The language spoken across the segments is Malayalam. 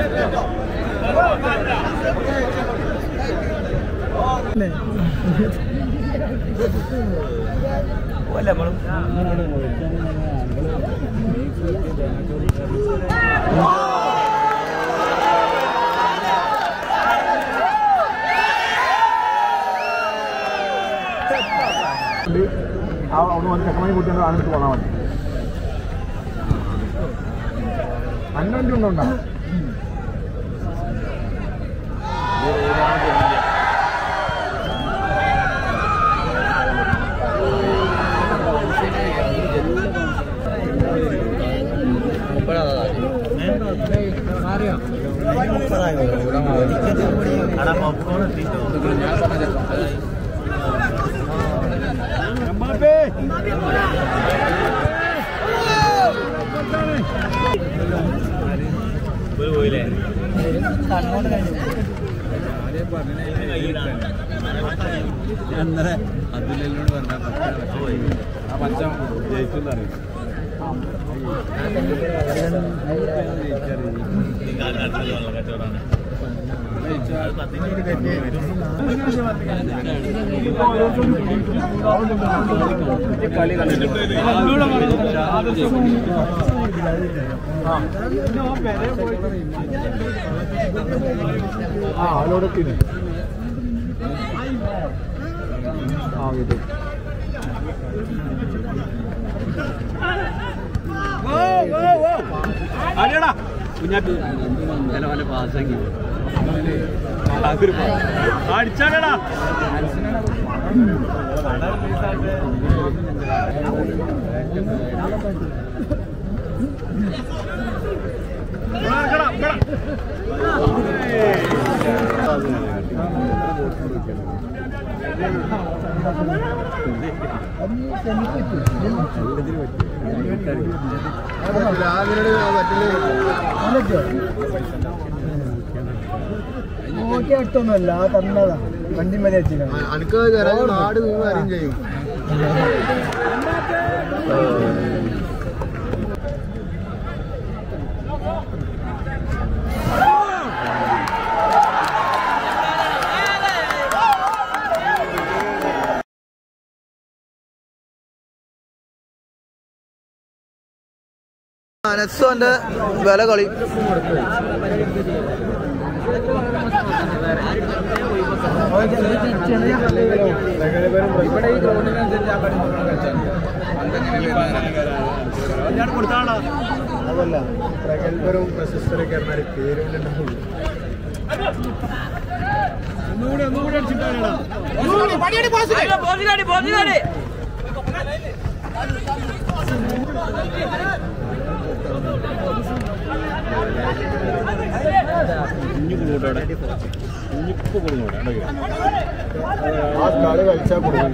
അവിടെ വന്ന് ചെക്കമായി കൂട്ടിയാണ് ആണെടുത്ത് പോകാൻ മതി അന്നണ്ടി ഉണ്ടോ അന്നേരെ അതിലോട് പറഞ്ഞ ആ പച്ച ജയിച്ചെന്ന് അറിയും കളി ആ അതിലൂടെ എത്തി ആ കിട്ടും അടിയടാ കുഞ്ഞാപ്പി നല്ല നല്ല പാസ്സാക്കി അടിച്ചാടാ നോക്കി അടുത്തൊന്നുമല്ല തന്നതാ വണ്ടി മതി വെച്ചിരിക്കണം അനക്ക് നാട് നീ അറിയും ചെയ്യും നെക്സോന്റെ വില കളി ഇവിടെ ഈ ഗ്രൗണ്ടിനനുസരിച്ച് ആ കൊടുത്താണോ അതല്ല പ്രഗത്ഭരും പ്രശസ്തരൊക്കെ പറഞ്ഞാൽ പേരുകൊണ്ടുണ്ടാവും ഒന്നുകൂടി ഒന്നുകൂടി അടിച്ചിട്ടാണോ കുഞ്ഞു കൊടുങ്ങോട്ടെ കുഞ്ഞിപ്പ് കൊടുങ്ങോട്ടെ ആ കളി കളിച്ചാൽ കൊടുക്കും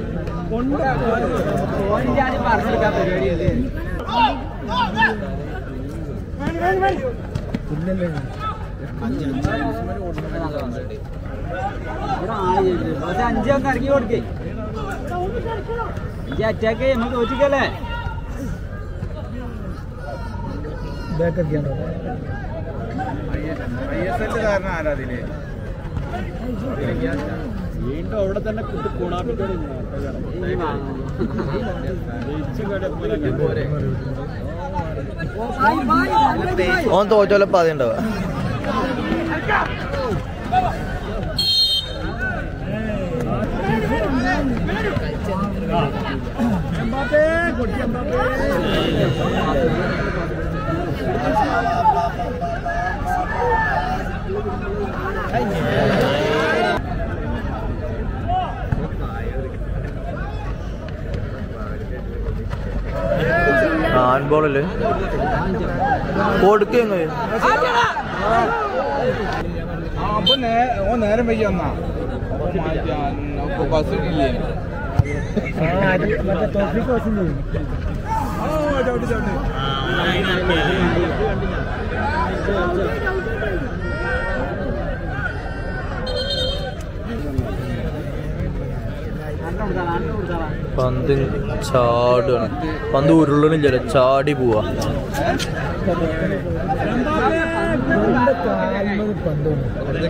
അഞ്ചൊക്കെ ഇറങ്ങി കൊടുക്കേ അഞ്ച് അറ്റാക്ക് നമ്മൾ തോറ്റിക്കല്ലേ ഐ എസ് എൽ കാരണം ആരാധില്ലേ വീണ്ടും അവിടെ തന്നെ കുട്ടി കുണാപ്പിക്കോട് ഓൻ തോറ്റോലെ പാതി ഉണ്ടാവുക ഹാൻഡ് ബോളില് കൊടുക്കുകയും കഴിയും അപ്പൊ ഓ നേരം വൈകി വന്നാ ബസ് ഇല്ലേ ചവിട്ടി ചവിട്ടി പന്ത് ചാടുകയാണ് പന്ത് ഉരുളണില്ല ചാടി പോവാ പന്താണ്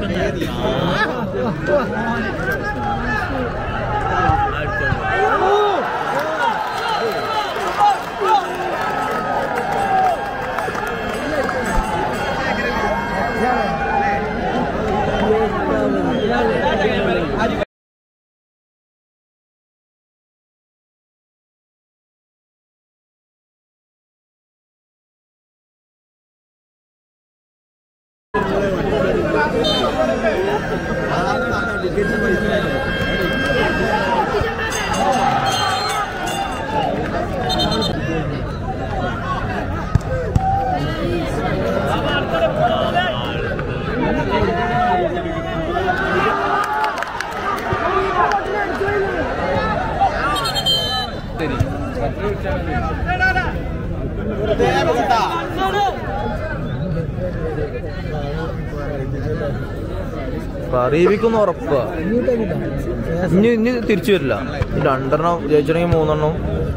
പറയിപ്പിക്കുന്ന ഉറപ്പാ ഇനി ഇനി തിരിച്ചു വരില്ല ഈ രണ്ടെണ്ണം ജയിച്ചിട്ടുണ്ടെങ്കിൽ മൂന്നെണ്ണം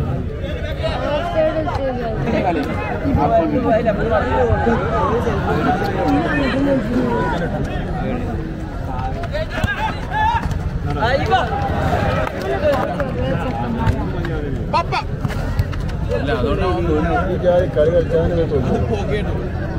ഈ ജാതി കളി കളിച്ചാൽ തോന്നുന്നു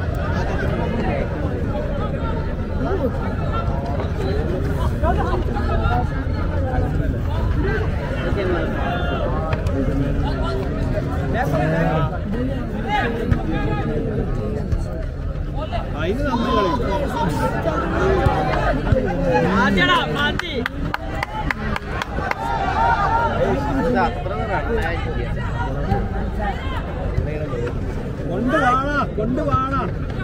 അതിന് നന്ദി കളി കൊണ്ട് വാണ കൊണ്ട് വാണ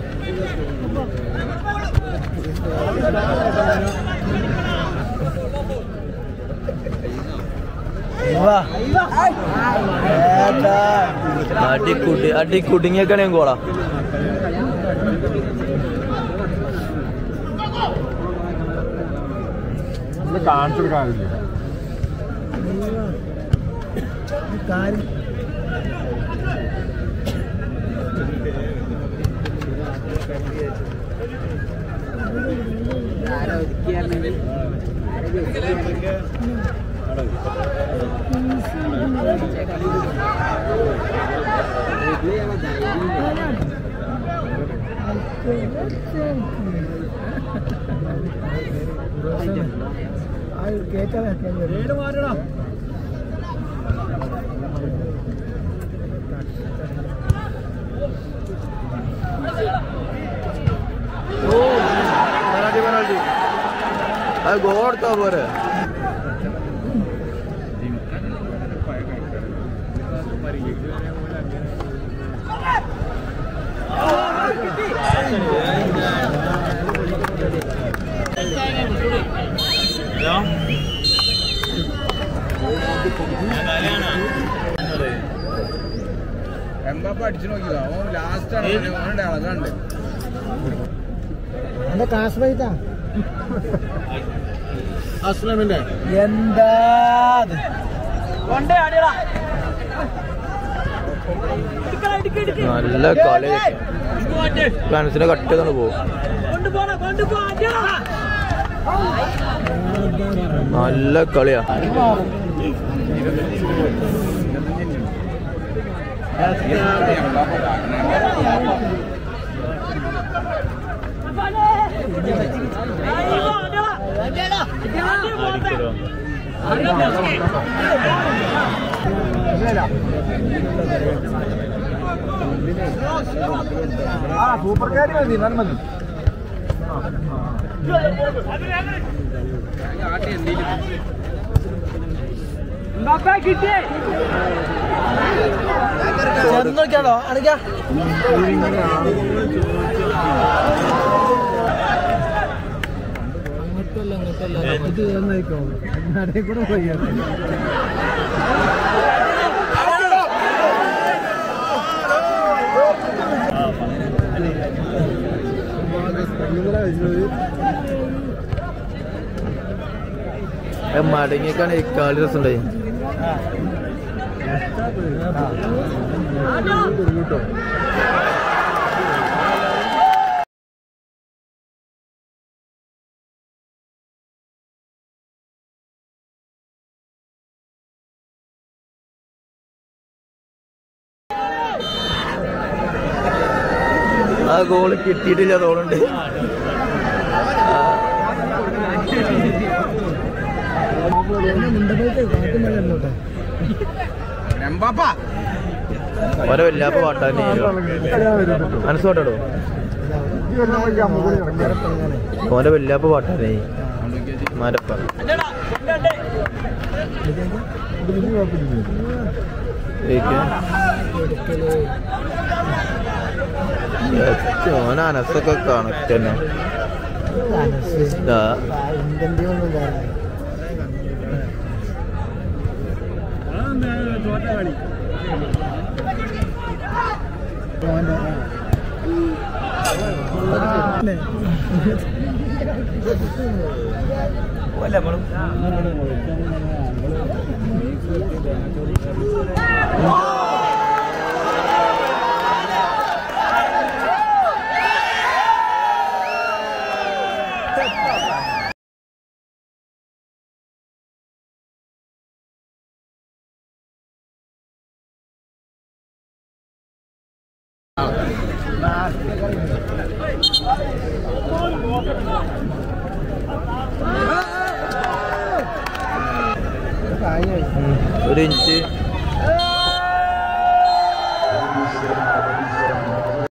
അടി കുടി അടി കുടുങ്ങിയൊക്കെയാണ് ഞാൻ കോളാ കാണിച്ചൊരു കാര്യമില്ല ഏട് മാറ്റടാ പെനാൾട്ടി പെനാൾട്ടി അത് ഗോൾ എടുത്താ പോരെ എംബാപ്പ അടിച്ചു നോക്കിയതാ ഓൻ ലാസ്റ്റ് ആണ് ഓനുണ്ട് ഇളകാണ്ട് എന്താ കാശ്മീരാ അസ്ലമിന്റെ എന്താ നല്ല കളി ഫ്രാൻസിനെ കട്ട് ചെയ്താണ് പോകും നല്ല കളിയാ ആ സൂപ്പർ കാരി മതി നല്ല മതി ചെന്നോക്കാണോ അണിക്കാ ഇങ്ങോട്ടല്ല ഇങ്ങോട്ടല്ല ഇത് തന്നേക്കോ നടേ കൂടെ പോയി മടങ്ങിയൊക്കെയാണ് ഈ കളി രസമുണ്ടായി കേട്ടോ ആ ഗോള് കിട്ടിയിട്ടില്ല തോന്നുന്നുണ്ട് മുണ്ടപ്പോയിട്ട് കാറ്റും മഴ ഇരുന്നോട്ടെ എംബാപ്പ ഓരോ വല്ലാപ്പ പാട്ടാണ് മനസ്സോട്ടോ ഓരോ വല്ലാപ്പ പാട്ടാണ് മരപ്പ ഓൻ അനസൊക്കെ കണക്ട് തന്നെ ആ, ഇന്ത്യൻ്റെ ഒന്നും കാരണം ഒരു ഇഞ്ച്